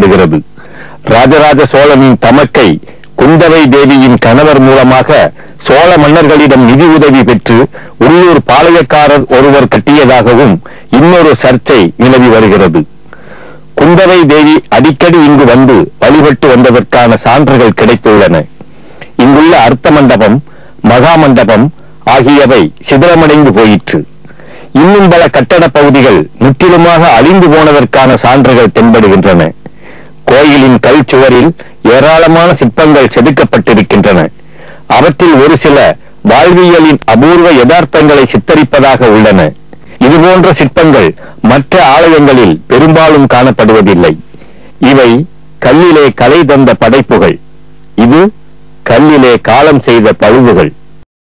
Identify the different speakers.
Speaker 1: காணப்படுகிறது ராஜராஜ சோழனின் தமக்கை குந்தவை தேவியின் கணவர் மூலமாக சோழ மன்னர்களிடம் நிதி உதவி பெற்று உள்ளூர் பாளையக்காரர் ஒருவர் கட்டியதாகவும் இன்னொரு சர்ச்சை நிலவி வருகிறது குந்தவை தேவி அடிக்கடி இங்கு வந்து வழிபட்டு வந்ததற்கான சான்றுகள் கிடைத்துள்ளன இங்குள்ள அர்த்த மண்டபம் மகா மண்டபம் ஆகியவை சிதிலமடைந்து போயிற்று இன்னும் பல கட்டட பகுதிகள் முற்றிலுமாக அழிந்து போனதற்கான சான்றுகள் தென்படுகின்றன கோயிலின் கல் சுவரில் ஏராளமான சிற்பங்கள் செதுக்கப்பட்டிருக்கின்றன அவற்றில் ஒரு சில வாழ்வியலின் அபூர்வ யதார்த்தங்களை சித்தரிப்பதாக உள்ளன இதுபோன்ற சிற்பங்கள் மற்ற ஆலயங்களில் பெரும்பாலும் காணப்படுவதில்லை இவை கல்லிலே கலை தந்த படைப்புகள் இது கல்லிலே காலம் செய்த பழுவுகள்